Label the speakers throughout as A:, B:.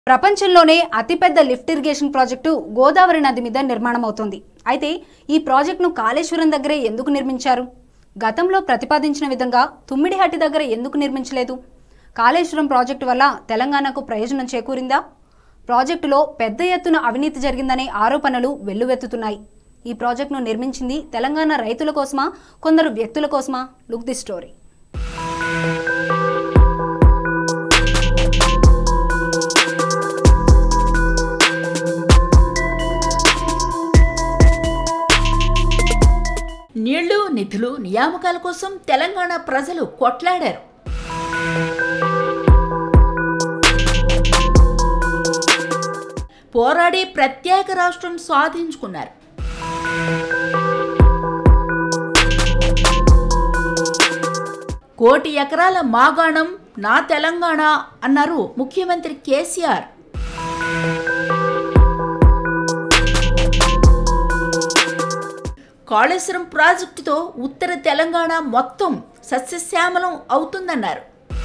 A: ప్రపంచంలోనే అతిపెద్ద lift irrigation project Godavari నది మీద నిర్మాణం అవుతోంది అయితే ఈ ప్రాజెక్టును కాళేశ్వరం దగ్గరే ఎందుకు నిర్మించారు గతంలో ప్రతిపాదించిన విధంగా తుమ్మిడిహట్టి దగ్గర ఎందుకు నిర్మించలేదు కాళేశ్వరం ప్రాజెక్టు వల్ల తెలంగాణకు ప్రయోజనం చేకూరిందా ప్రాజెక్టులో పెద్ద ఎత్తున అవినీతి జరిగిందనే ఆరోపణలు వెల్లువెత్తుతున్నాయి ఈ ప్రాజెక్టును నిర్మించింది తెలంగాణ రైతుల కోసమా కొందరు వ్యక్తుల కోసమా లుక్ ది స్టోరీ
B: నీళ్లు నిధులు నియామకాల కోసం తెలంగాణ ప్రజలు కొట్లాడారు పోరాడి ప్రత్యేక రాష్ట్రం సాధించుకున్నారు కోటి ఎకరాల మాగాణం నా తెలంగాణ అన్నారు ముఖ్యమంత్రి కేసీఆర్ కాళేశ్వరం ప్రాజెక్టుతో ఉత్తర తెలంగాణ మొత్తం సస్యశ్యామలం అవుతుందన్నారు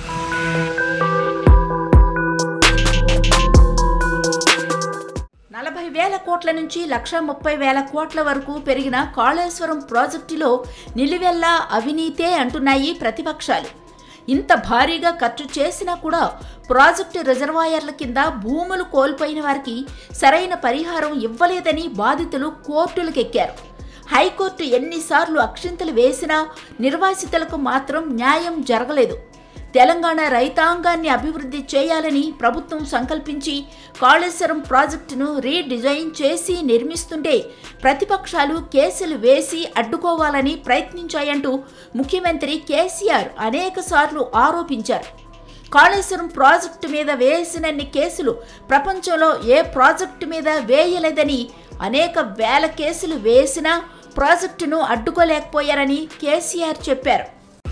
B: నలభై వేల కోట్ల నుంచి లక్ష ముప్పై వేల కోట్ల వరకు పెరిగిన కాళేశ్వరం ప్రాజెక్టులో నిలువెల్లా అవినీతే అంటున్నాయి ప్రతిపక్షాలు ఇంత భారీగా ఖర్చు చేసినా కూడా ప్రాజెక్టు రిజర్వాయర్ల కింద భూములు కోల్పోయిన వారికి సరైన పరిహారం ఇవ్వలేదని బాధితులు కోర్టులకెక్కారు హైకోర్టు ఎన్నిసార్లు అక్షింతలు వేసినా నిర్వాసితులకు మాత్రం న్యాయం జరగలేదు తెలంగాణ రైతాంగాన్ని అభివృద్ధి చేయాలని ప్రభుత్వం సంకల్పించి కాళేశ్వరం ప్రాజెక్టును రీడిజైన్ చేసి నిర్మిస్తుంటే ప్రతిపక్షాలు కేసులు వేసి అడ్డుకోవాలని ప్రయత్నించాయంటూ ముఖ్యమంత్రి కేసీఆర్ అనేకసార్లు ఆరోపించారు కాళేశ్వరం ప్రాజెక్టు మీద వేసినన్ని కేసులు ప్రపంచంలో ఏ ప్రాజెక్టు మీద వేయలేదని అనేక వేల కేసులు వేసినా ప్రాజెక్టును అడ్డుకోలేకపోయారని కేసీఆర్ చెప్పారు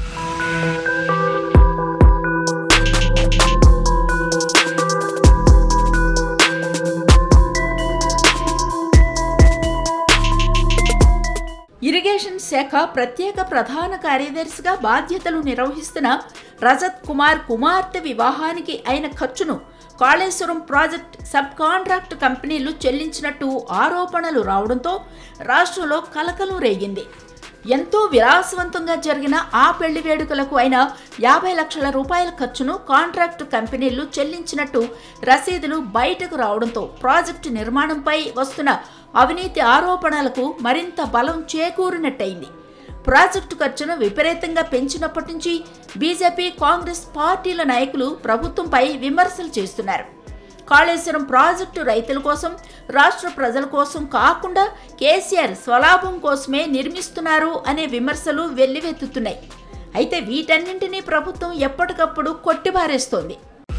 B: ఇరిగేషన్ శాఖ ప్రత్యేక ప్రధాన కార్యదర్శిగా బాధ్యతలు నిర్వహిస్తున్న రజత్ కుమార్ కుమార్తె వివాహానికి అయిన ఖర్చును కాళేశ్వరం ప్రాజెక్ట్ సబ్ కాంట్రాక్ట్ కంపెనీలు చెల్లించినట్టు ఆరోపణలు రావడంతో రాష్ట్రంలో కలకలం రేగింది ఎంతో విలాసవంతంగా జరిగిన ఆ పెళ్లి వేడుకలకు అయిన యాభై లక్షల రూపాయల ఖర్చును కాంట్రాక్టు కంపెనీలు చెల్లించినట్టు రసీదులు బయటకు రావడంతో ప్రాజెక్టు నిర్మాణంపై వస్తున్న అవినీతి ఆరోపణలకు మరింత బలం చేకూరినట్టయింది ప్రాజెక్టు ఖర్చును విపరీతంగా పెంచినప్పటి నుంచి బీజేపీ కాంగ్రెస్ పార్టీల నాయకులు ప్రభుత్వంపై విమర్శలు చేస్తున్నారు కాళేశ్వరం ప్రాజెక్టు రైతుల కోసం రాష్ట్ర ప్రజల కోసం కాకుండా కేసీఆర్ స్వలాభం కోసమే నిర్మిస్తున్నారు అనే విమర్శలు వెల్లివెత్తుతున్నాయి అయితే వీటన్నింటినీ ప్రభుత్వం ఎప్పటికప్పుడు కొట్టిపారేస్తోంది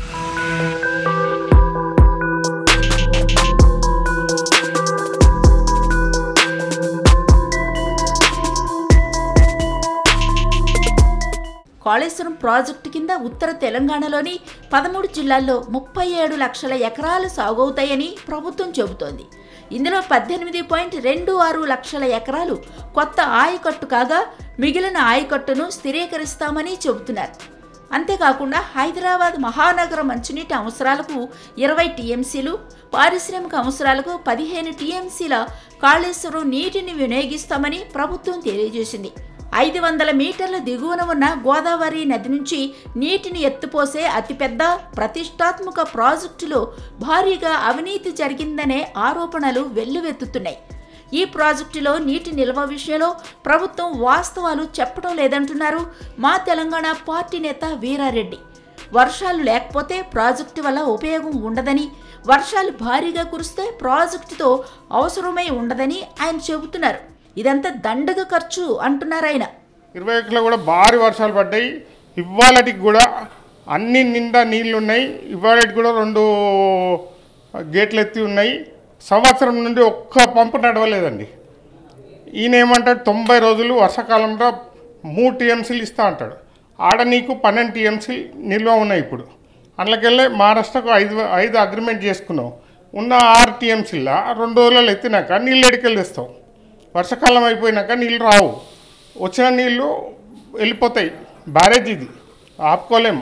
B: కాళేశ్వరం ప్రాజెక్టు కింద ఉత్తర తెలంగాణలోని పదమూడు జిల్లాల్లో ముప్పై ఏడు లక్షల ఎకరాలు సాగవుతాయని ప్రభుత్వం చెబుతోంది ఇందులో పద్దెనిమిది పాయింట్ రెండు ఆరు లక్షల ఎకరాలు కొత్త ఆయకట్టు కాగా మిగిలిన ఆయకట్టును స్థిరీకరిస్తామని చెబుతున్నారు అంతేకాకుండా హైదరాబాద్ మహానగర మంచినీటి అవసరాలకు ఇరవై టీఎంసీలు పారిశ్రామిక అవసరాలకు పదిహేను టీఎంసీల కాళేశ్వరం నీటిని వినియోగిస్తామని ప్రభుత్వం తెలియజేసింది ఐదు వందల మీటర్ల దిగువన ఉన్న గోదావరి నది నుంచి నీటిని ఎత్తుపోసే అతిపెద్ద ప్రతిష్టాత్మక ప్రాజెక్టులో భారీగా అవినీతి జరిగిందనే ఆరోపణలు వెల్లువెత్తుతున్నాయి ఈ ప్రాజెక్టులో నీటి నిల్వ విషయంలో ప్రభుత్వం వాస్తవాలు చెప్పడం లేదంటున్నారు మా తెలంగాణ పార్టీ నేత వీరారెడ్డి వర్షాలు లేకపోతే ప్రాజెక్టు వల్ల ఉపయోగం ఉండదని వర్షాలు భారీగా కురిస్తే ప్రాజెక్టుతో అవసరమై ఉండదని ఆయన చెబుతున్నారు ఇదంతా దండగ ఖర్చు అంటున్నారు ఆయన
C: ఇరవై ఒకటిలో కూడా భారీ వర్షాలు పడ్డాయి ఇవాళటికి కూడా అన్ని నిండా నీళ్లు ఉన్నాయి ఇవాళకి కూడా రెండు గేట్లు ఎత్తి ఉన్నాయి సంవత్సరం నుండి ఒక్క పంపు నడవలేదండి ఈయన ఏమంటాడు తొంభై రోజులు వర్షాకాలంలో మూడు టీఎంసీలు ఇస్తా అంటాడు ఆడ నీకు పన్నెండు టీఎంసీలు నిల్వ ఉన్నాయి ఇప్పుడు అందులోకెళ్ళి మహారాష్ట్రకు ఐదు ఐదు అగ్రిమెంట్ చేసుకున్నావు ఉన్న ఆరు టీఎంసీల రెండు రోజులలో ఎత్తినాక నీళ్ళు ఎడికెళ్ళి తెస్తావు వర్షాకాలం అయిపోయినాక నీళ్ళు రావు వచ్చిన నీళ్ళు వెళ్ళిపోతాయి బ్యారేజ్ ఇది ఆపుకోలేం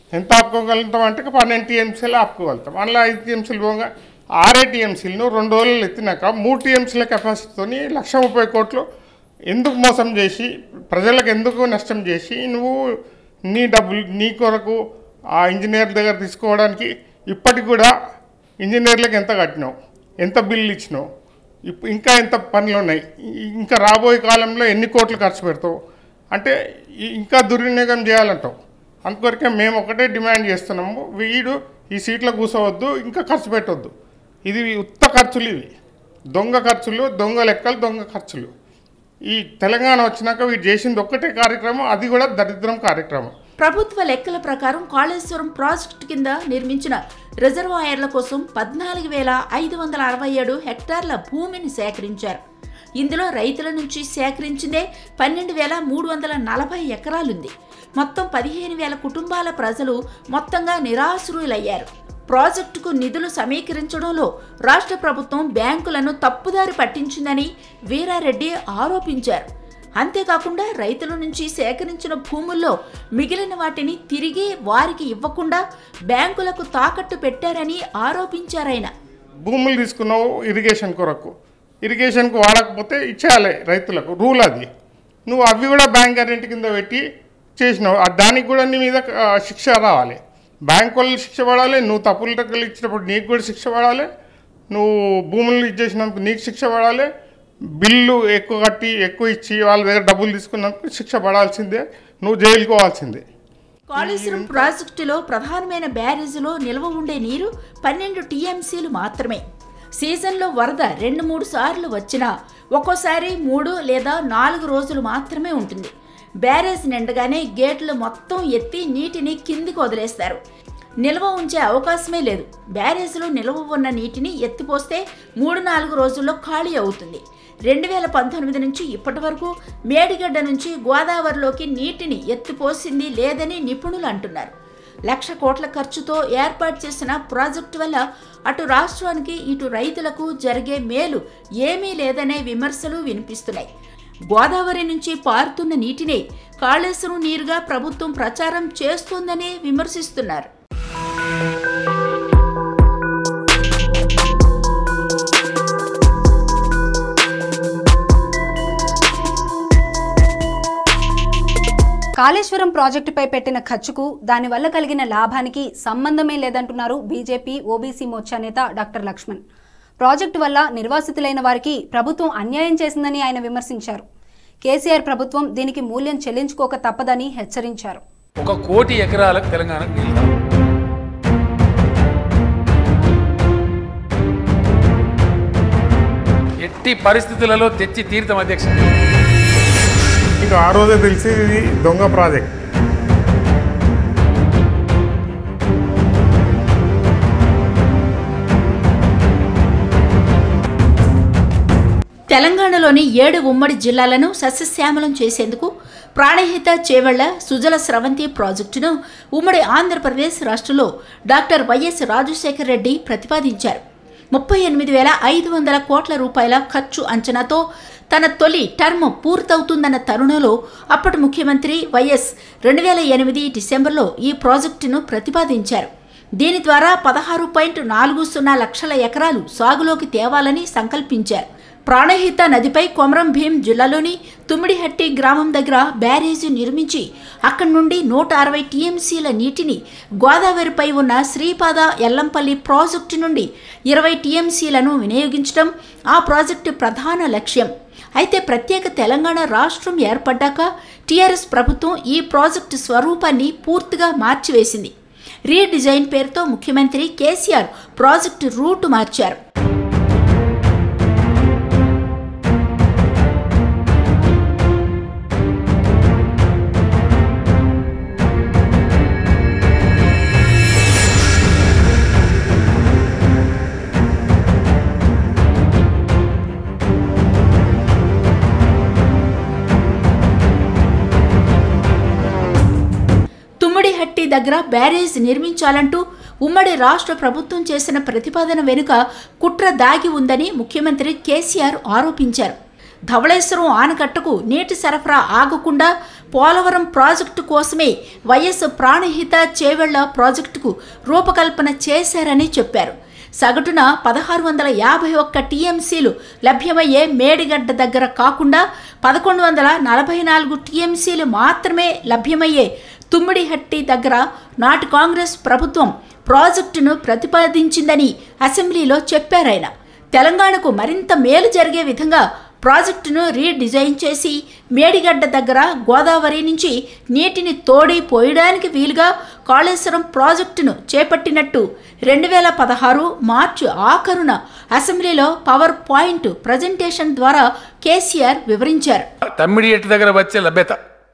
C: ఎంత ఆపుకోగలుగుతాం అంటే పన్నెండు టీఎంసీలు ఆపుకోగలుగుతాం అందులో ఐదు టీఎంసీలు పోగా ఆరే టీఎంసీలను రెండు రోజులు ఎత్తినాక మూడు టీఎంసీల కెపాసిటీతోని లక్ష ముప్పై కోట్లు ఎందుకు మోసం చేసి ప్రజలకు ఎందుకు నష్టం చేసి నువ్వు నీ డబ్బులు నీ కొరకు ఆ ఇంజనీర్ దగ్గర తీసుకోవడానికి ఇప్పటికి కూడా ఇంజనీర్లకు ఎంత కట్టినావు ఎంత బిల్లు ఇచ్చినావు ఇప్పు ఇంకా ఎంత పనులు ఉన్నాయి ఇ- ఇంకా రాబోయే కాలంలో ఎన్ని కోట్లు ఖర్చు పెడతావు అంటే ఇ- ఇంకా దుర్వినియోగం చేయాలంటావు అందుకొరకే మేము ఒకటే డిమాండ్ చేస్తున్నాము వీడు ఈ సీట్లో కూర్చోవద్దు ఇంకా ఖర్చు పెట్టవద్దు ఇది ఉత్త ఖర్చులు ఇవి దొంగ ఖర్చులు దొంగ లెక్కలు దొంగ ఖర్చులు ఈ తెలంగాణ వచ్చినాక వీడు చేసింది ఒక్కటే కార్యక్రమం అది కూడా దరిద్రం కార్యక్రమం
B: ప్రభుత్వ లెక్కల ప్రకారం కాళేశ్వరం ప్రాజెక్టు కింద నిర్మించిన రిజర్వాయర్ల కోసం పద్నాలుగు వేల ఐదు వందల అరవై ఏడు హెక్టార్ల భూమిని సేకరించారు ఇందులో రైతుల నుంచి సేకరించిందే పన్నెండు వేల మూడు వందల నలభై ఎకరాలుంది మొత్తం పదిహేను వేల కుటుంబాల ప్రజలు మొత్తంగా నిరాశ్రులయ్యారు ప్రాజెక్టుకు నిధులు సమీకరించడంలో రాష్ట్ర ప్రభుత్వం బ్యాంకులను తప్పుదారి పట్టించిందని వీరారెడ్డి ఆరోపించారు అంతేకాకుండా రైతుల నుంచి సేకరించిన భూముల్లో మిగిలిన వాటిని తిరిగి వారికి ఇవ్వకుండా బ్యాంకులకు తాకట్టు పెట్టారని ఆరోపించారాయన
C: భూములు తీసుకున్నావు ఇరిగేషన్ కొరకు ఇరిగేషన్కు వాడకపోతే ఇచ్చేయాలి రైతులకు రూల్ అది నువ్వు అవి కూడా బ్యాంక్ గ్యారెంటీ కింద పెట్టి చేసినావు ఆ దానికి కూడా నీ మీద ఆ, శిక్ష రావాలి బ్యాంక్ వాళ్ళు శిక్ష పడాలి నువ్వు తప్పులు టక్కులు ఇచ్చినప్పుడు నీకు కూడా శిక్ష పడాలి నువ్వు భూములు ఇచ్చేసినందుకు నీకు శిక్ష పడాలి బిల్లు ఎక్కువ కట్టి ఎక్కువ ఇచ్చి వాళ్ళ దగ్గర డబ్బులు తీసుకున్నందుకు శిక్ష పడాల్సిందే నువ్వు జైలుకు పోవాల్సిందే
B: కాళేశ్వరం ప్రాజెక్టులో ప్రధానమైన బ్యారేజీలో నిల్వ ఉండే నీరు పన్నెండు టీఎంసీలు మాత్రమే సీజన్లో వరద రెండు మూడు సార్లు వచ్చినా ఒక్కోసారి మూడు లేదా నాలుగు రోజులు మాత్రమే ఉంటుంది బ్యారేజ్ నిండగానే గేట్లు మొత్తం ఎత్తి నీటిని కిందికి వదిలేస్తారు నిల్వ ఉంచే అవకాశమే లేదు బ్యారేజ్లో నిల్వ ఉన్న నీటిని ఎత్తిపోస్తే మూడు నాలుగు రోజుల్లో ఖాళీ అవుతుంది రెండు వేల పంతొమ్మిది నుంచి ఇప్పటి వరకు మేడిగడ్డ నుంచి గోదావరిలోకి నీటిని ఎత్తిపోసింది లేదని నిపుణులు అంటున్నారు లక్ష కోట్ల ఖర్చుతో ఏర్పాటు చేసిన ప్రాజెక్టు వల్ల అటు రాష్ట్రానికి ఇటు రైతులకు జరిగే మేలు ఏమీ లేదనే విమర్శలు వినిపిస్తున్నాయి గోదావరి నుంచి పారుతున్న నీటినే కాళేశ్వరం నీరుగా ప్రభుత్వం ప్రచారం చేస్తోందని విమర్శిస్తున్నారు
A: కాళేశ్వరం ప్రాజెక్టుపై పెట్టిన ఖర్చుకు దానివల్ల కలిగిన లాభానికి సంబంధమే లేదంటున్నారు బీజేపీ ఓబీసీ మోర్చా నేత డాక్టర్ లక్ష్మణ్ ప్రాజెక్టు వల్ల నిర్వాసితులైన వారికి ప్రభుత్వం అన్యాయం చేసిందని ఆయన విమర్శించారు కేసీఆర్ ప్రభుత్వం దీనికి మూల్యం చెల్లించుకోక తప్పదని హెచ్చరించారు
D: ఒక కోటి ఎకరాలకు తెలంగాణకు నీళ్ళు ఎట్టి పరిస్థితులలో తెచ్చి తీర్థం అధ్యక్ష
C: మీకు ఆ రోజే తెలిసి ఇది దొంగ ప్రాజెక్ట్
B: తెలంగాణలోని ఏడు ఉమ్మడి జిల్లాలను సస్యశ్యామలం చేసేందుకు ప్రాణహిత చేవళ్ల సుజల స్రవంతి ప్రాజెక్టును ఉమ్మడి ఆంధ్రప్రదేశ్ రాష్ట్రంలో డాక్టర్ వైఎస్ రాజశేఖర రెడ్డి ప్రతిపాదించారు ముప్పై ఎనిమిది వేల ఐదు వందల కోట్ల రూపాయల ఖర్చు అంచనాతో తన తొలి టర్మ్ పూర్తవుతుందన్న తరుణంలో అప్పటి ముఖ్యమంత్రి వైఎస్ రెండు వేల ఎనిమిది డిసెంబర్లో ఈ ప్రాజెక్టును ప్రతిపాదించారు దీని ద్వారా పదహారు పాయింట్ నాలుగు సున్నా లక్షల ఎకరాలు సాగులోకి తేవాలని సంకల్పించారు ప్రాణహిత నదిపై కొమరం భీం జిల్లాలోని తుమ్మిడిహట్టి గ్రామం దగ్గర బ్యారేజీ నిర్మించి అక్కడి నుండి నూట అరవై టీఎంసీల నీటిని గోదావరిపై ఉన్న శ్రీపాద ఎల్లంపల్లి ప్రాజెక్టు నుండి ఇరవై టీఎంసీలను వినియోగించడం ఆ ప్రాజెక్టు ప్రధాన లక్ష్యం అయితే ప్రత్యేక తెలంగాణ రాష్ట్రం ఏర్పడ్డాక టీఆర్ఎస్ ప్రభుత్వం ఈ ప్రాజెక్టు స్వరూపాన్ని పూర్తిగా మార్చివేసింది రీడిజైన్ పేరుతో ముఖ్యమంత్రి కేసీఆర్ ప్రాజెక్టు రూటు మార్చారు తుమ్మిడిహట్టి దగ్గర బ్యారేజ్ నిర్మించాలంటూ ఉమ్మడి రాష్ట్ర ప్రభుత్వం చేసిన ప్రతిపాదన వెనుక కుట్ర దాగి ఉందని ముఖ్యమంత్రి కేసీఆర్ ఆరోపించారు ధవళేశ్వరం ఆనకట్టకు నీటి సరఫరా ఆగకుండా పోలవరం ప్రాజెక్టు కోసమే వైఎస్ ప్రాణహిత చేవెళ్ల ప్రాజెక్టుకు రూపకల్పన చేశారని చెప్పారు సగటున పదహారు వందల యాభై ఒక్క టీఎంసీలు లభ్యమయ్యే మేడిగడ్డ దగ్గర కాకుండా పదకొండు వందల నలభై నాలుగు టీఎంసీలు మాత్రమే లభ్యమయ్యే తుమ్మిడిహట్టి దగ్గర నాటి కాంగ్రెస్ ప్రభుత్వం ప్రాజెక్టును ప్రతిపాదించిందని అసెంబ్లీలో చెప్పారాయన తెలంగాణకు మరింత మేలు జరిగే విధంగా ప్రాజెక్టును రీడిజైన్ చేసి మేడిగడ్డ దగ్గర గోదావరి నుంచి నీటిని తోడి పోయడానికి వీలుగా కాళేశ్వరం ప్రాజెక్టును చేపట్టినట్టు రెండు వేల పదహారు మార్చి ఆఖరున అసెంబ్లీలో పవర్ పాయింట్ ప్రజెంటేషన్ ద్వారా కేసీఆర్ వివరించారు
D: తమ్మిడి ఎట్టి దగ్గర వచ్చే లభ్యత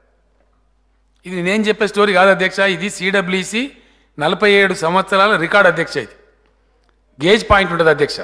D: ఇది నేను చెప్పే స్టోరీ కాదు అధ్యక్ష ఇది సిడబ్ల్యూసి నలభై ఏడు సంవత్సరాల రికార్డ్ అధ్యక్ష ఇది గేజ్ పాయింట్ ఉంటుంది అధ్యక్ష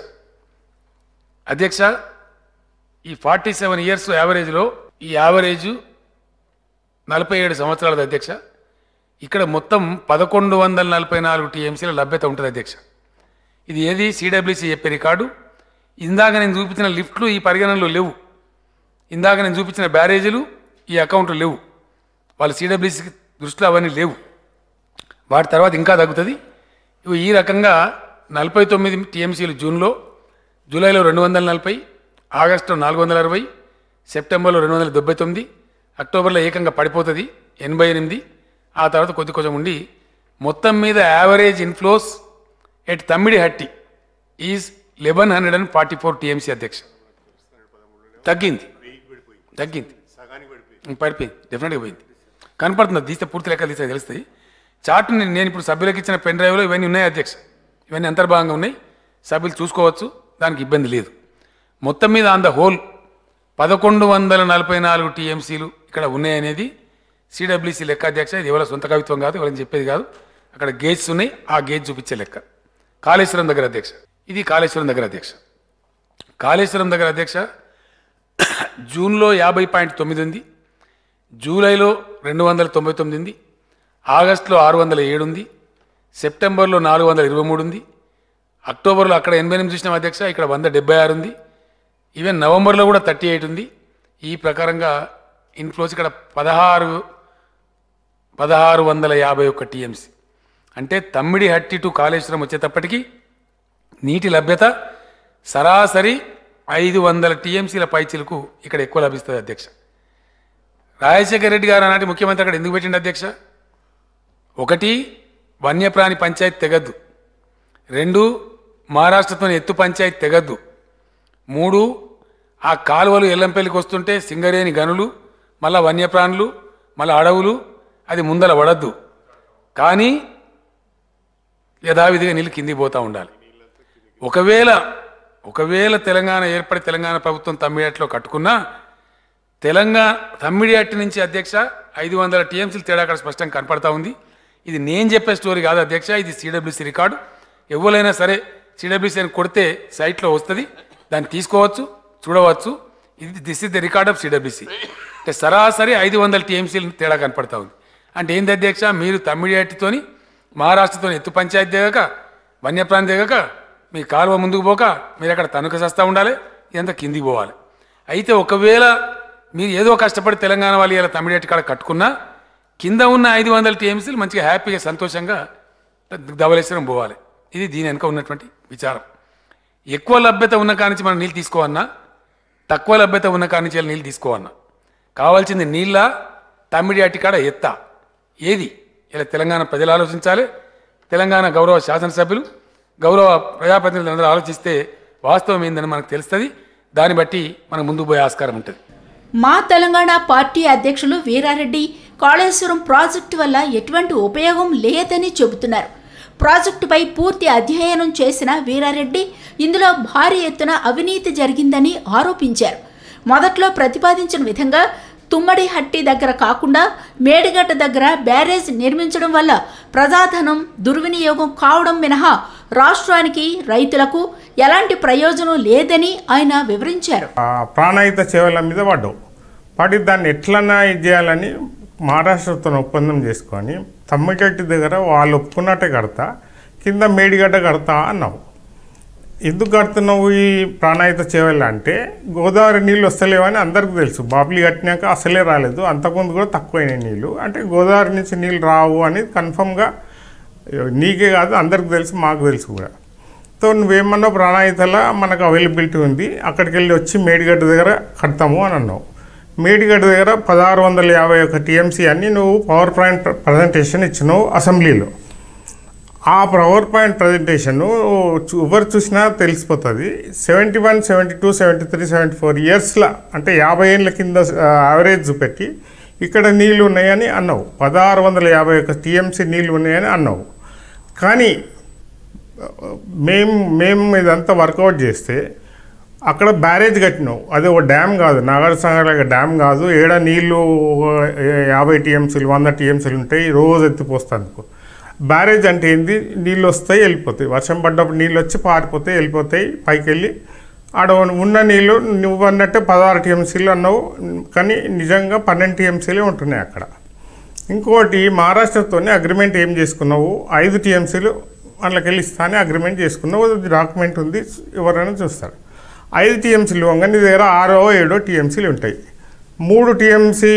D: అధ్యక్ష ఈ ఫార్టీ సెవెన్ ఇయర్స్ యావరేజ్లో ఈ యావరేజ్ నలభై ఏడు సంవత్సరాలది అధ్యక్ష ఇక్కడ మొత్తం పదకొండు వందల నలభై నాలుగు టీఎంసీల లభ్యత ఉంటుంది అధ్యక్ష ఇది ఏది సిడబ్ల్యూసి చెప్పే రికార్డు ఇందాక నేను చూపించిన లిఫ్ట్లు ఈ పరిగణనలో లేవు ఇందాక నేను చూపించిన బ్యారేజీలు ఈ అకౌంట్లు లేవు వాళ్ళ సిడబ్ల్యూసి దృష్టిలో అవన్నీ లేవు వాటి తర్వాత ఇంకా తగ్గుతుంది ఇవి ఈ రకంగా నలభై తొమ్మిది టీఎంసీలు జూన్లో జూలైలో రెండు వందల నలభై ఆగస్టులో నాలుగు వందల అరవై సెప్టెంబర్లో రెండు వందల డెబ్బై తొమ్మిది అక్టోబర్లో ఏకంగా పడిపోతుంది ఎనభై ఎనిమిది ఆ తర్వాత కొద్ది కొంచెం ఉండి మొత్తం మీద average inflows at Tammidi Hatti is eleven hundred and forty four TMC అధ్యక్ష తగ్గింది తగ్గింది పడిపోయింది డెఫినెట్గా పోయింది కనపడుతుంది తీస్తే పూర్తి లెక్కలు తీస్తే తెలుస్తాయి చార్ట్ నేను ఇప్పుడు సభ్యులకు ఇచ్చిన పెన్ డ్రైవ్లో ఇవన్నీ ఉన్నాయి అధ్యక్ష ఇవన్నీ అంతర్భాగంగా ఉన్నాయి సభ్యులు చూసుకోవచ్చు దానికి ఇబ్బంది లేదు మొత్తం మీద ఆన్ ద హోల్ పదకొండు వందల నలభై నాలుగు టీఎంసీలు ఇక్కడ ఉన్నాయనేది సిడబ్ల్యూసీ లెక్క అధ్యక్ష ఇది ఎవరి సొంత కవిత్వం కాదు ఎవరైనా చెప్పేది కాదు అక్కడ గేజ్స్ ఉన్నాయి ఆ గేజ్ చూపించే లెక్క కాళేశ్వరం దగ్గర అధ్యక్ష ఇది కాళేశ్వరం దగ్గర అధ్యక్ష కాళేశ్వరం దగ్గర అధ్యక్ష జూన్లో యాభై పాయింట్ తొమ్మిది ఉంది జూలైలో రెండు వందల తొంభై తొమ్మిది ఉంది ఆగస్టులో ఆరు వందల ఏడు ఉంది సెప్టెంబర్లో నాలుగు వందల ఇరవై మూడు ఉంది అక్టోబర్లో అక్కడ ఎనభై ఎనిమిది చూసినాం అధ్యక్ష ఇక్కడ వంద డెబ్బై ఆరు ఉంది ఈవెన్ నవంబర్లో కూడా థర్టీ ఎయిట్ ఉంది ఈ ప్రకారంగా ఇన్ఫ్లోస్ ఇక్కడ పదహారు పదహారు వందల యాభై ఒక్క టీఎంసీ అంటే తమ్మిడి హట్టి టు కాళేశ్వరం వచ్చేటప్పటికి నీటి లభ్యత సరాసరి ఐదు వందల టీఎంసీల పైచిలకు ఇక్కడ ఎక్కువ లభిస్తుంది అధ్యక్ష రాజశేఖర రెడ్డి గారు ఆనాటి ముఖ్యమంత్రి అక్కడ ఎందుకు పెట్టిండు అధ్యక్ష ఒకటి వన్యప్రాణి పంచాయతీ తెగద్దు రెండు మహారాష్ట్రతోని ఎత్తు పంచాయతీ తెగద్దు మూడు ఆ కాలువలు ఎల్లంపల్లికి వస్తుంటే సింగరేణి గనులు మళ్ళా వన్యప్రాణులు మళ్ళా అడవులు అది ముందల పడద్దు కానీ యథావిధిగా నీళ్ళు కిందికి పోతూ ఉండాలి ఒకవేళ ఒకవేళ తెలంగాణ ఏర్పడి తెలంగాణ ప్రభుత్వం తమ్మిడియాట్లో కట్టుకున్నా తెలంగాణ తమ్మిడియాటి నుంచి అధ్యక్ష ఐదు వందల టీఎంసీలు తేడా అక్కడ స్పష్టంగా కనపడతా ఉంది ఇది నేను చెప్పే స్టోరీ కాదు అధ్యక్ష ఇది సిడబ్ల్యూసీ రికార్డు ఎవరైనా సరే సిడబ్ల్యూసీ అని కొడితే సైట్లో వస్తుంది దాన్ని తీసుకోవచ్చు చూడవచ్చు ఇది this is the record of CWC అంటే సరాసరి ఐదు వందల టీఎంసీలు తేడా కనపడతా ఉంది అంటే ఏంది అధ్యక్ష మీరు తమ్మిడియాటితోని మహారాష్ట్రతో ఎత్తు పంచాయతీ దిగక వన్యప్రాణి దిగక మీ కాలువ ముందుకు పోక మీరు అక్కడ తణుక సస్తా ఉండాలి ఇదంతా కిందికి పోవాలి అయితే ఒకవేళ మీరు ఏదో కష్టపడి తెలంగాణ వాళ్ళు ఇలా తమిళటి కాడ కట్టుకున్నా కింద ఉన్న ఐదు వందల టీఎంసీలు మంచిగా హ్యాపీగా సంతోషంగా ధవలేశ్వరం పోవాలి ఇది దీని వెనుక ఉన్నటువంటి విచారం ఎక్కువ లభ్యత ఉన్న కానించి మనం నీళ్ళు తీసుకోవన్నా తక్కువ లభ్యత ఉన్న కానించి నీళ్ళు తీసుకోవన్నా కావాల్సింది నీళ్ళ తమ్మిడి అటికాడ ఎత్త ఏది ఇలా తెలంగాణ ప్రజలు ఆలోచించాలి తెలంగాణ గౌరవ శాసనసభ్యులు గౌరవ ప్రజాప్రతినిధులు అందరూ ఆలోచిస్తే వాస్తవం ఏందని మనకు తెలుస్తుంది దాన్ని బట్టి మనం ముందుకు పోయే ఆస్కారం ఉంటుంది
B: మా తెలంగాణ పార్టీ అధ్యక్షులు వీరారెడ్డి కాళేశ్వరం ప్రాజెక్టు వల్ల ఎటువంటి ఉపయోగం లేదని చెబుతున్నారు ప్రాజెక్టుపై పూర్తి అధ్యయనం చేసిన వీరారెడ్డి ఇందులో భారీ ఎత్తున అవినీతి జరిగిందని ఆరోపించారు మొదట్లో ప్రతిపాదించిన విధంగా తుమ్మడి హట్టి దగ్గర కాకుండా మేడిగడ్డ దగ్గర బ్యారేజ్ నిర్మించడం వల్ల ప్రజాధనం దుర్వినియోగం కావడం మినహా రాష్ట్రానికి రైతులకు ఎలాంటి ప్రయోజనం లేదని ఆయన వివరించారు
C: ఆ ప్రాణహిత సేవల మీద పడ్డావు పడి దాన్ని ఎట్లన్నా ఇది చేయాలని మహారాష్ట్రతో ఒప్పందం చేసుకొని తమ్మికట్టి దగ్గర వాళ్ళు ఒప్పుకున్నట్టే కడతా కింద మేడిగడ్డ కడతా అన్నావు ఎందుకు కడుతున్నావు ఈ ప్రాణాయిత చేయాలి అంటే గోదావరి నీళ్ళు వస్తలేవని అందరికీ తెలుసు బాబ్లీ కట్టినాక అసలే రాలేదు అంతకుముందు కూడా తక్కువైనాయి నీళ్ళు అంటే గోదావరి నుంచి నీళ్ళు రావు అని కన్ఫర్మ్గా నీకే కాదు అందరికి తెలుసు మాకు తెలుసు కూడా సో నువ్వేమన్నా ప్రాణాయితల మనకు అవైలబిలిటీ ఉంది అక్కడికి వెళ్ళి వచ్చి మేడిగడ్డ దగ్గర కడతాము అని అన్నావు మేడిగడ్డ దగ్గర పదహారు వందల యాభై ఒక టీఎంసీ అని నువ్వు పవర్ పాయింట్ ప్రజెంటేషన్ ఇచ్చినావు అసెంబ్లీలో ఆ పవర్ పాయింట్ ప్రజెంటేషన్ ఎవరు చూసినా తెలిసిపోతుంది seventy one seventy two seventy three seventy four ఇయర్స్లో అంటే యాభై ఏళ్ళ కింద యావరేజ్ చూపెట్టి ఇక్కడ నీళ్లు ఉన్నాయని అన్నావు పదహారు వందల యాభై ఒక టీఎంసీ నీళ్లు ఉన్నాయని అన్నావు కానీ మేము మేము ఇదంతా వర్కౌట్ చేస్తే అక్కడ బ్యారేజ్ కట్టినావు అది ఒక డ్యామ్ కాదు నాగార్జున డ్యామ్ కాదు ఏడ నీళ్లు యాభై టీఎంసీలు వంద టీఎంసీలు ఉంటాయి రోజు ఎత్తిపోస్తాను బ్యారేజ్ అంటే ఏంది నీళ్ళు వస్తాయి వెళ్ళిపోతాయి వర్షం పడ్డప్పుడు నీళ్ళు వచ్చి పారిపోతాయి వెళ్ళిపోతాయి పైకి వెళ్ళి ఆడ ఉన్న నీళ్ళు నువ్వు అన్నట్టే పదహారు టీఎంసీలు అన్నావు కానీ నిజంగా పన్నెండు టీఎంసీలే ఉంటున్నాయి అక్కడ ఇంకోటి మహారాష్ట్రతోనే అగ్రిమెంట్ ఏం చేసుకున్నావు ఐదు టీఎంసీలు వాళ్ళకి వెళ్ళి ఇస్తానే అగ్రిమెంట్ చేసుకున్నావు అది డాక్యుమెంట్ ఉంది ఎవరైనా చూస్తారు ఐదు టీఎంసీలు ఇవ్వంగా నీ దగ్గర ఆరో ఏడో టీఎంసీలు ఉంటాయి మూడు టీఎంసీ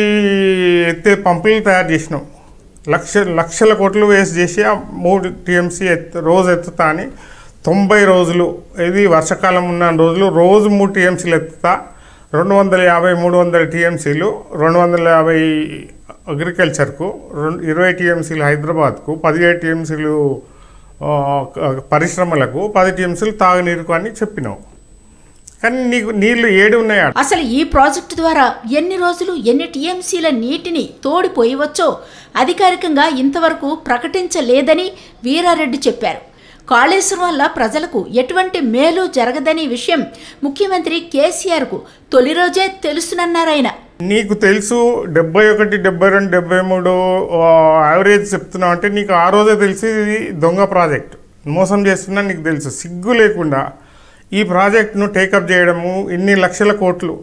C: ఎత్తే పంపులు తయారు చేసినావు లక్ష లక్షల కోట్లు వేస్ట్ చేసి ఆ మూడు టీఎంసీ ఎత్ రోజు ఎత్తుతా అని తొంభై రోజులు ఇది వర్షాకాలం ఉన్న రోజులు రోజు మూడు టీఎంసీలు ఎత్తుతా రెండు వందల యాభై మూడు వందల టీఎంసీలు రెండు వందల యాభై అగ్రికల్చర్కు రెండు ఇరవై టీఎంసీలు హైదరాబాద్కు పదిహేడు టీఎంసీలు ఆ, పరిశ్రమలకు పది టీఎంసీలు తాగునీరుకు అని చెప్పినావు కానీ నీకు నీళ్లు ఏడు ఉన్నాయి ఆడ.
B: అసలు ఈ ప్రాజెక్టు ద్వారా ఎన్ని రోజులు ఎన్ని టీఎంసీల నీటిని తోడిపోయవచ్చో అధికారికంగా ఇంతవరకు ప్రకటించలేదని వీరారెడ్డి చెప్పారు కాళేశ్వరం వల్ల ప్రజలకు ఎటువంటి మేలు జరగదని విషయం ముఖ్యమంత్రి కేసీఆర్కు తొలి రోజే తెలుసునన్నారాయన
C: నీకు తెలుసు డెబ్బై ఒకటి డెబ్బై రెండు డెబ్బై మూడు యావరేజ్ చెప్తున్నావు అంటే నీకు ఆ రోజే తెలిసి ఇది దొంగ ప్రాజెక్ట్ మోసం చేస్తున్నా నీకు తెలుసు సిగ్గు లేకుండా ఈ ప్రాజెక్ట్ను టేకప్ చేయడము ఇన్ని లక్షల కోట్లు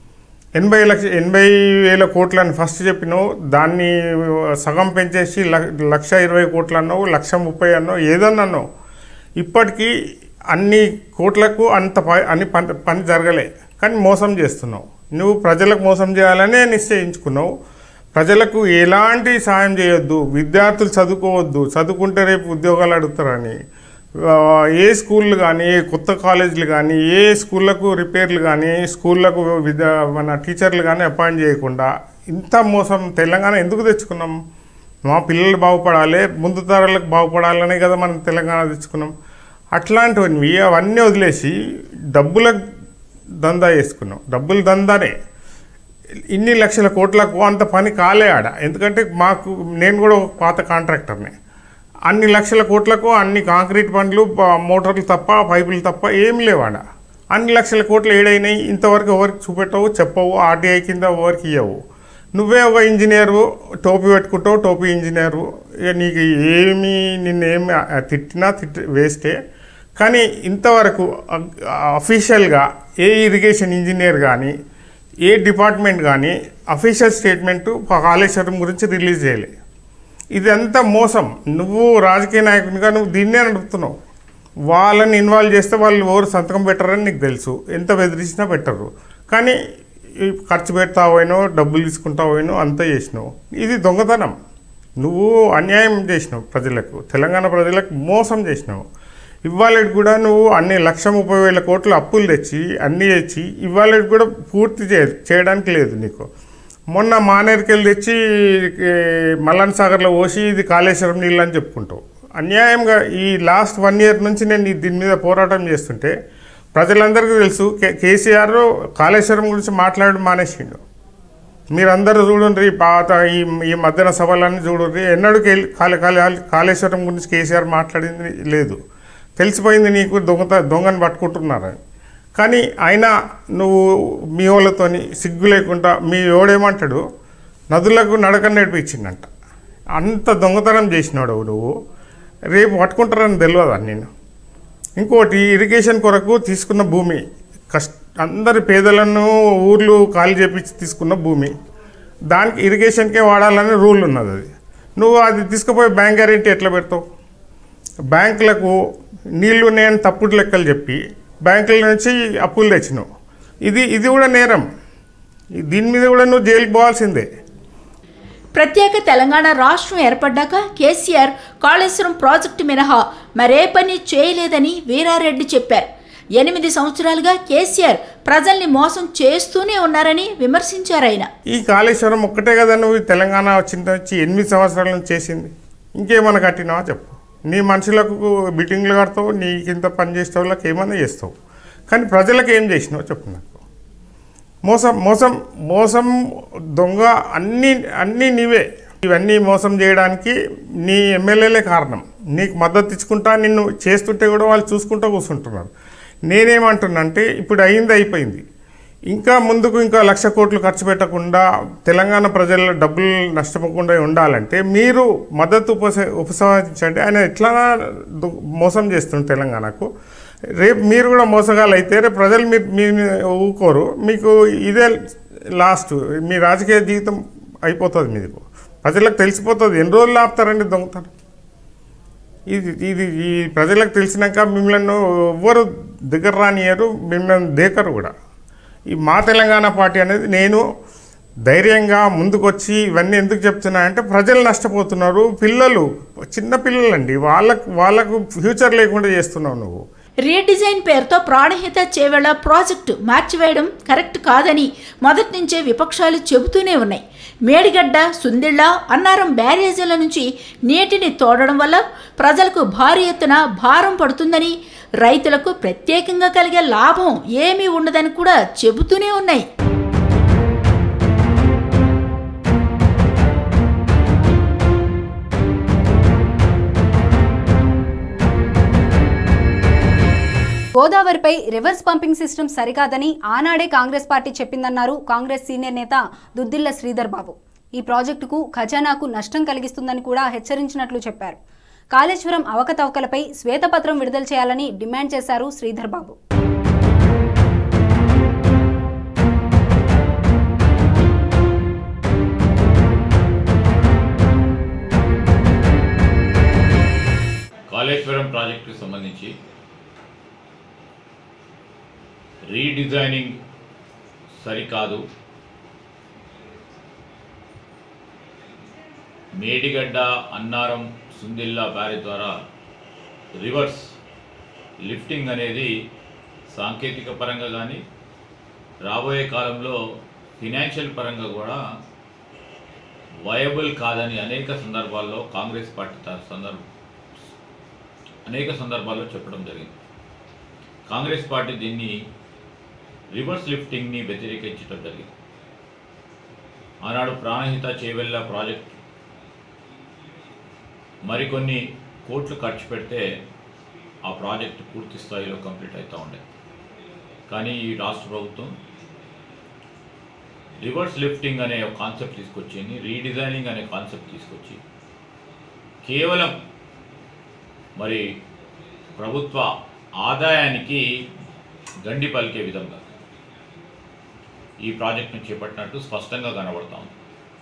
C: ఎనభై లక్ష ఎనభై వేల కోట్లు అని ఫస్ట్ చెప్పినావు దాన్ని సగం పెంచేసి ల- లక్ష ఇరవై కోట్లు అన్నావు లక్ష ముప్పై అన్నావు ఏదన్నా అన్నావు ఇప్పటికీ అన్ని కోట్లకు అంత ప- అన్ని పని పని జరగలే కానీ మోసం చేస్తున్నావు నువ్వు ప్రజలకు మోసం చేయాలనే నిశ్చయించుకున్నావు ప్రజలకు ఎలాంటి సాయం చేయొద్దు విద్యార్థులు చదువుకోవద్దు చదువుకుంటే రేపు ఉద్యోగాలు అడుగుతారని ఆ, ఏ స్కూళ్ళు కానీ ఏ కొత్త కాలేజీలు కానీ ఏ స్కూళ్ళకు రిపేర్లు కానీ స్కూళ్ళకు విద్యా మన టీచర్లు కానీ అపాయింట్ చేయకుండా ఇంత మోసం తెలంగాణ ఎందుకు తెచ్చుకున్నాం మా పిల్లలు బాగుపడాలి ముందు తరాలకు బాగుపడాలనే కదా మనం తెలంగాణ తెచ్చుకున్నాం అట్లాంటివన్నీ అవన్నీ వదిలేసి డబ్బుల దందా చేసుకున్నాం డబ్బులు దందానే ఇన్ని లక్షల కోట్లకు అంత పని కాలే ఆడ ఎందుకంటే మాకు నేను కూడా ఒక పాత కాంట్రాక్టర్ని అన్ని లక్షల కోట్లకు అన్ని కాంక్రీట్ పనులు ప- మోటార్లు తప్ప పైపులు తప్ప ఏం లేవు ఆడ అన్ని లక్షల కోట్లు ఏడైనాయి ఇంతవరకు ఎవరికి చూపెట్టవు చెప్పవు ఆర్టీఐ కింద ఎవరికి ఇవ్వవు నువ్వే ఒక ఇంజనీరు టోపీ పెట్టుకుంటావు టోపీ ఇంజనీరు ఇక నీకు ఏమి నిన్నేమి ఆ, తిట్టినా తిట్టి వేస్టే కానీ ఇంతవరకు అఫీషియల్గా ఏ ఇరిగేషన్ ఇంజనీర్ కానీ ఏ డిపార్ట్మెంట్ కానీ అఫీషియల్ స్టేట్మెంటు కాళేశ్వరం గురించి రిలీజ్ చేయలే ఇదంతా మోసం నువ్వు రాజకీయ నాయకునిగా నువ్వు దీన్నే నడుపుతున్నావు వాళ్ళని ఇన్వాల్వ్ చేస్తే వాళ్ళు ఎవరు సంతకం పెట్టరని నీకు తెలుసు ఎంత బెదిరించినా పెట్టరు కానీ ఈ ఖర్చు పెడతావోనో డబ్బులు తీసుకుంటావోనో అంతా చేసినావు ఇది దొంగతనం నువ్వు అన్యాయం చేసినావు ప్రజలకు తెలంగాణ ప్రజలకు మోసం చేసినావు ఇవాళ కూడా నువ్వు అన్ని లక్ష ముప్పై వేల కోట్లు అప్పులు తెచ్చి అన్నీ తెచ్చి ఇవాళ కూడా పూర్తి చే చేయడానికి లేదు నీకు మొన్న మానేరుకెళ్ళి తెచ్చి ఏ, మల్లన్ సాగర్లో పోసి ఇది కాళేశ్వరం నీళ్ళు అని చెప్పుకుంటావు అన్యాయంగా ఈ లాస్ట్ వన్ ఇయర్ నుంచి నేను ఈ దీని మీద పోరాటం చేస్తుంటే ప్రజలందరికీ తెలుసు కే కేసీఆర్ కాళేశ్వరం గురించి మాట్లాడడం మానేసిండు మీరందరూ చూడండి పాత ఈ ఈ మధ్యన సభలన్నీ చూడండి ఎన్నడూ కే- కాళే కాళే కాళేశ్వరం గురించి కేసీఆర్ మాట్లాడింది లేదు తెలిసిపోయింది నీకు దొంగత దొంగని పట్టుకుంటున్నారని కానీ అయినా నువ్వు మీ వాళ్ళతోని సిగ్గు లేకుండా మీ ఓడేమంటాడు నదులకు నడక నేర్పించిందంట అంత దొంగతనం చేసినాడు నువ్వు రేపు పట్టుకుంటారని తెలియదా నేను ఇంకోటి ఇరిగేషన్ కొరకు తీసుకున్న భూమి కష్ట అందరి పేదలను ఊర్లు ఖాళీ చేపించి తీసుకున్న భూమి దానికి ఇరిగేషన్కే వాడాలని రూల్ ఉన్నది అది నువ్వు అది తీసుకుపోయి బ్యాంక్ గ్యారెంటీ ఎట్లా పెడతావు బ్యాంకులకు నీళ్లు ఉన్నాయని తప్పుడు లెక్కలు చెప్పి బ్యాంకుల నుంచి అప్పులు తెచ్చినావు ఇది ఇది కూడా నేరం దీని మీద కూడా నువ్వు జైలుకి పోవాల్సిందే
B: ప్రత్యేక తెలంగాణ రాష్ట్రం ఏర్పడ్డాక కేసీఆర్ కాళేశ్వరం ప్రాజెక్టు మినహా మరే పని చేయలేదని వీరారెడ్డి చెప్పారు ఎనిమిది సంవత్సరాలుగా కేసీఆర్ ప్రజల్ని మోసం చేస్తూనే ఉన్నారని విమర్శించారు ఆయన
C: ఈ కాళేశ్వరం ఒక్కటే కదా నువ్వు ఈ తెలంగాణ వచ్చిన వచ్చి ఎనిమిది సంవత్సరాల నుంచి చేసింది ఇంకేమైనా కట్టినావా చెప్పు నీ మనుషులకు బిల్డింగ్లు కడతావు నీ కింద పని చేసే వాళ్ళకి ఏమైనా చేస్తావు కానీ ప్రజలకు ఏం చేసినావు చెప్పు నాకు మోసం మోసం మోసం దొంగ అన్నీ అన్నీ నీవే ఇవన్నీ మోసం చేయడానికి నీ ఎమ్మెల్యేలే కారణం నీకు మద్దతు ఇచ్చుకుంటా నిన్ను చేస్తుంటే కూడా వాళ్ళు చూసుకుంటూ కూర్చుంటున్నారు నేనేమంటున్నా అంటే ఇప్పుడు అయింది అయిపోయింది ఇంకా ముందుకు ఇంకా లక్ష కోట్లు ఖర్చు పెట్టకుండా తెలంగాణ ప్రజల డబ్బులు నష్టపోకుండా ఉండాలంటే మీరు మద్దతు ఉపస ఉపసంహరించండి ఆయన ఎట్లా దు- మోసం చేస్తుంది తెలంగాణకు రేపు మీరు కూడా మోసగాలు అయితే రేపు ప్రజలు మీరు మీ ఊరుకోరు మీకు ఇదే లాస్ట్ మీ రాజకీయ జీవితం అయిపోతుంది మీకు ప్రజలకు తెలిసిపోతుంది ఎన్ని రోజులు ఆపుతారండి దొంగతనం ఇది ఇది ఈ ప్రజలకు తెలిసినాక మిమ్మల్ని ఎవ్వరు దగ్గర రానియరు మిమ్మల్ని దేకరు కూడా ఈ మా తెలంగాణ పార్టీ అనేది నేను ధైర్యంగా ముందుకొచ్చి ఇవన్నీ ఎందుకు చెప్తున్నా అంటే ప్రజలు నష్టపోతున్నారు పిల్లలు చిన్న పిల్లలండి వాళ్ళకు వాళ్ళకు ఫ్యూచర్ లేకుండా చేస్తున్నావు నువ్వు
B: రీడిజైన్ పేరుతో ప్రాణహిత చేవేళ ప్రాజెక్టు మార్చివేయడం కరెక్ట్ కాదని మొదటి నుంచే విపక్షాలు చెబుతూనే ఉన్నాయి మేడిగడ్డ సుందిళ్ళ అన్నారం బ్యారేజీల నుంచి నీటిని తోడడం వల్ల ప్రజలకు భారీ ఎత్తున భారం పడుతుందని రైతులకు ప్రత్యేకంగా కలిగే లాభం ఏమీ ఉండదని కూడా చెబుతూనే ఉన్నాయి
A: గోదావరిపై రివర్స్ పంపింగ్ సిస్టమ్ సరికాదని ఆనాడే కాంగ్రెస్ పార్టీ చెప్పిందన్నారు కాంగ్రెస్ సీనియర్ నేత దుద్దిల్ల శ్రీధర్ బాబు ఈ ప్రాజెక్టుకు ఖజానాకు నష్టం కలిగిస్తుందని కూడా హెచ్చరించినట్లు చెప్పారు కాళేశ్వరం అవకతవకలపై శ్వేతపత్రం విడుదల చేయాలని డిమాండ్ చేశారు శ్రీధర్ బాబు
E: కాళేశ్వరం ప్రాజెక్టుకు సంబంధించి రీడిజైనింగ్ సరికాదు మేడిగడ్డ అన్నారం సుందిల్లా బ్యారేజ్ ద్వారా రివర్స్ లిఫ్టింగ్ అనేది సాంకేతిక పరంగా కానీ రాబోయే కాలంలో ఫినాన్షియల్ పరంగా కూడా వయబుల్ కాదని అనేక సందర్భాల్లో కాంగ్రెస్ పార్టీ త- సందర్భ అనేక సందర్భాల్లో చెప్పడం జరిగింది కాంగ్రెస్ పార్టీ దీన్ని రివర్స్ లిఫ్టింగ్ని వ్యతిరేకించడం జరిగింది ఆనాడు ప్రాణహిత చేవెళ్ళ ప్రాజెక్ట్ మరికొన్ని కోట్లు ఖర్చు పెడితే ఆ ప్రాజెక్ట్ పూర్తి స్థాయిలో కంప్లీట్ అవుతూ ఉండే కానీ ఈ రాష్ట్ర ప్రభుత్వం రివర్స్ లిఫ్టింగ్ అనే ఒక కాన్సెప్ట్ తీసుకొచ్చింది రీడిజైనింగ్ అనే కాన్సెప్ట్ తీసుకొచ్చి కేవలం మరి ప్రభుత్వ ఆదాయానికి గండి పలికే విధంగా ఈ ప్రాజెక్టును చేపట్టినట్టు స్పష్టంగా కనబడతా ఉంది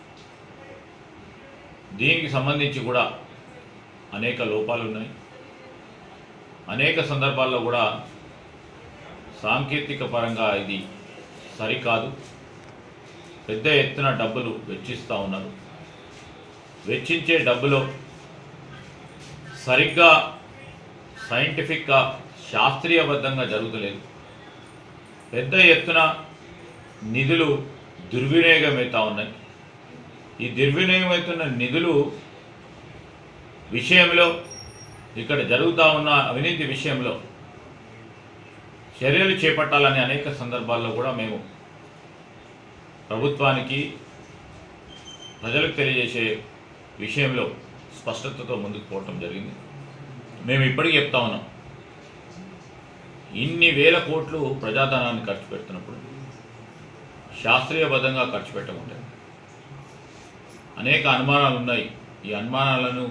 E: దీనికి సంబంధించి కూడా అనేక లోపాలు ఉన్నాయి అనేక సందర్భాల్లో కూడా సాంకేతిక పరంగా ఇది సరికాదు పెద్ద ఎత్తున డబ్బులు వెచ్చిస్తూ ఉన్నారు వెచ్చించే డబ్బులో సరిగ్గా సైంటిఫిక్గా శాస్త్రీయబద్ధంగా జరుగుతలేదు పెద్ద ఎత్తున నిధులు దుర్వినియోగమవుతా ఉన్నాయి ఈ దుర్వినియోగమవుతున్న నిధులు విషయంలో ఇక్కడ జరుగుతూ ఉన్న అవినీతి విషయంలో చర్యలు చేపట్టాలని అనేక సందర్భాల్లో కూడా మేము ప్రభుత్వానికి ప్రజలకు తెలియజేసే విషయంలో స్పష్టతతో ముందుకు పోవటం జరిగింది మేము ఇప్పటికీ చెప్తా ఉన్నాం ఇన్ని వేల కోట్లు ప్రజాధనాన్ని ఖర్చు పెడుతున్నప్పుడు శాస్త్రీయబద్ధంగా ఖర్చు పెట్టకుంటే అనేక అనుమానాలు ఉన్నాయి ఈ అనుమానాలను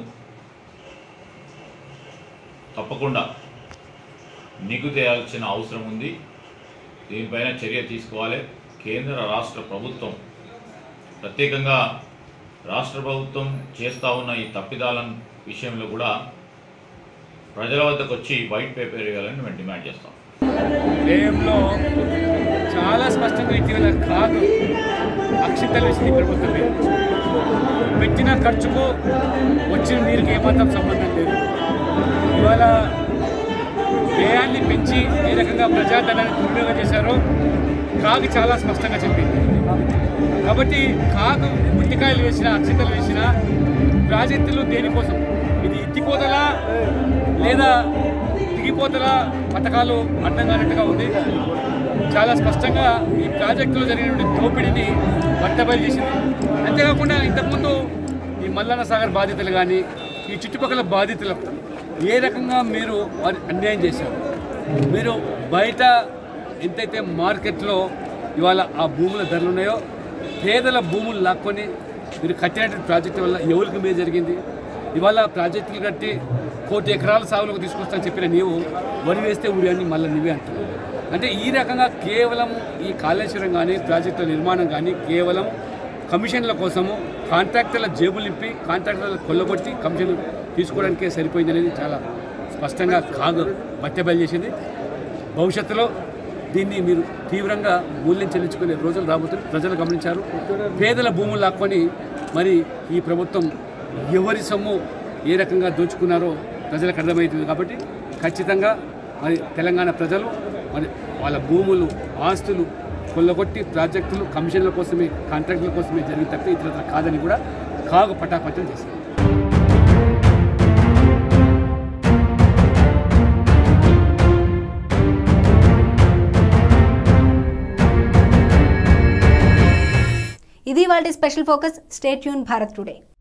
E: తప్పకుండా నిగు చేయాల్సిన అవసరం ఉంది దీనిపైన చర్య తీసుకోవాలి కేంద్ర రాష్ట్ర ప్రభుత్వం ప్రత్యేకంగా రాష్ట్ర ప్రభుత్వం చేస్తూ ఉన్న ఈ తప్పిదాల విషయంలో కూడా ప్రజల వద్దకు వచ్చి వైట్ పేపర్ ఇవ్వాలని మేము డిమాండ్ చేస్తాం
F: వ్యయంలో చాలా స్పష్టంగా ఇటీవల కాదు అక్షింతలు వేసింది ప్రభుత్వం మీద. పెట్టిన ఖర్చుకు వచ్చిన నీరుకి ఏమాత్రం సంబంధం లేదు ఇవాళ వ్యయాన్ని పెంచి ఏ రకంగా ప్రజాధనాన్ని దుర్వినియోగం చేశారో కాగు చాలా స్పష్టంగా చెప్పింది కాబట్టి కాగు ముట్టికాయలు వేసిన అక్షింతలు వేసిన ప్రాజెక్టులు దేనికోసం ఇది ఎత్తిపోతలా లేదా దిగిపోతల పథకాలు అర్థం కానట్టుగా ఉంది చాలా స్పష్టంగా ఈ ప్రాజెక్టులో జరిగినటువంటి దోపిడీని బట్టబయలు చేసింది అంతేకాకుండా ఇంతకుముందు ఈ మల్లన్న సాగర్ బాధితులు కానీ ఈ చుట్టుపక్కల బాధితులకు ఏ రకంగా మీరు వారి అన్యాయం చేశారు మీరు బయట ఎంతైతే మార్కెట్లో ఇవాళ ఆ భూముల ధరలు ఉన్నాయో పేదల భూములు లాక్కొని మీరు కట్టినటువంటి ప్రాజెక్టు వల్ల ఎవరికి మీద జరిగింది ఇవాళ ప్రాజెక్టులు కట్టి కోటి ఎకరాల సాగులకు తీసుకొస్తానని చెప్పిన నీవు వరి వేస్తే ఊరి అని మళ్ళీ నువ్వే అంటున్నావు అంటే ఈ రకంగా కేవలం ఈ కాళేశ్వరం కానీ ప్రాజెక్టుల నిర్మాణం కానీ కేవలం కమిషన్ల కోసము కాంట్రాక్టర్ల జేబులు నింపి కాంట్రాక్టర్ల కొల్లగొట్టి కమిషన్ తీసుకోవడానికే సరిపోయింది అనేది చాలా స్పష్టంగా కాదు బట్టబయలు చేసింది భవిష్యత్తులో దీన్ని మీరు తీవ్రంగా మూల్యం చెల్లించుకునే రోజులు రాబోతుంది ప్రజలు గమనించారు పేదల భూములు లాక్కొని మరి ఈ ప్రభుత్వం ఎవరి సొమ్ము ఏ రకంగా దోచుకున్నారో ప్రజలకు అర్థమవుతుంది కాబట్టి ఖచ్చితంగా మరి తెలంగాణ ప్రజలు మరి వాళ్ళ భూములు ఆస్తులు కొల్లగొట్టి ప్రాజెక్టులు కమిషన్ల కోసమే కాంట్రాక్టుల కోసమే జరిగి తప్ప ఇతరత్ర కాదని కూడా కాగు పటాపంచం చేశారు
A: ఇది వాళ్ళ స్పెషల్ ఫోకస్ స్టేట్ యూన్ భారత్ టుడే